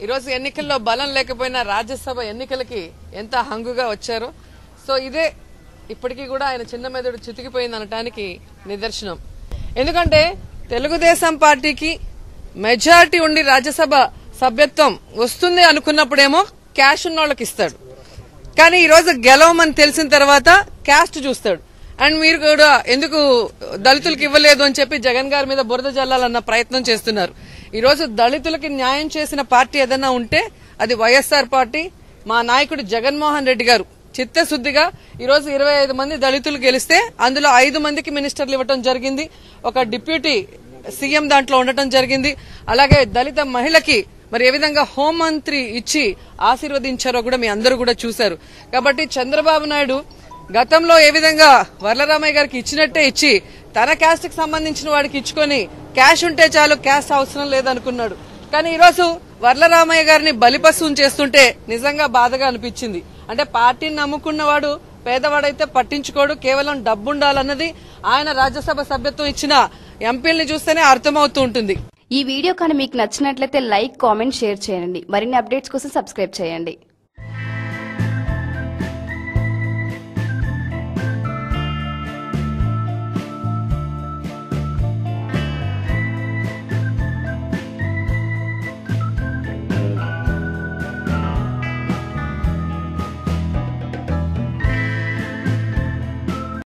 ఈరోజు ఎన్నికల్లో బలం లేకపోయినా రాజ్యసభ ఎన్నికలకి ఎంత హంగుగా వచ్చారో సో ఇదే ఇప్పటికీ కూడా ఆయన చిన్న మెదడు చితికిపోయింది అనటానికి నిదర్శనం ఎందుకంటే తెలుగుదేశం పార్టీకి మెజారిటీ ఉండి రాజ్యసభ సభ్యత్వం వస్తుంది అనుకున్నప్పుడేమో క్యాష్ ఉన్న వాళ్ళకి ఇస్తాడు కానీ ఈ రోజు గెలవమని తెలిసిన తర్వాత క్యాస్ట్ చూస్తాడు అండ్ మీరు కూడా ఎందుకు దళితులకు ఇవ్వలేదు అని చెప్పి జగన్ గారి మీద బురద జల్లాలన్న ప్రయత్నం చేస్తున్నారు ఈ రోజు దళితులకి న్యాయం చేసిన పార్టీ ఏదైనా ఉంటే అది వైఎస్ఆర్ పార్టీ మా నాయకుడు జగన్మోహన్ రెడ్డి గారు చిత్తశుద్దిగా ఈ రోజు ఇరవై ఐదు మంది దళితులు గెలిస్తే అందులో ఐదు మందికి మినిస్టర్లు ఇవ్వటం జరిగింది ఒక డిప్యూటీ సీఎం దాంట్లో ఉండటం జరిగింది అలాగే దళిత మహిళకి మరి ఏ విధంగా హోంమంత్రి ఇచ్చి ఆశీర్వదించారో కూడా మీ అందరూ కూడా చూశారు కాబట్టి చంద్రబాబు నాయుడు గతంలో ఏ విధంగా వరలరామయ్య గారికి ఇచ్చినట్టే ఇచ్చి తన క్యాస్ట్ కి సంబంధించిన వాడికి ఇచ్చుకొని క్యాష్ ఉంటే చాలు క్యాస్ట్ అవసరం లేదనుకున్నాడు కానీ ఈరోజు వరలరామయ్య గారిని బలిపశువుని చేస్తుంటే నిజంగా బాధగా అనిపించింది అంటే పార్టీని నమ్ముకున్నవాడు పేదవాడైతే పట్టించుకోడు కేవలం డబ్బుండాలన్నది ఆయన రాజ్యసభ సభ్యత్వం ఇచ్చిన ఎంపీల్ని చూస్తేనే అర్థమవుతూ ఉంటుంది ఈ వీడియో కానీ మీకు నచ్చినట్లయితే లైక్ కామెంట్ షేర్ చేయండి మరిన్ని అప్డేట్స్ కోసం సబ్స్క్రైబ్ చేయండి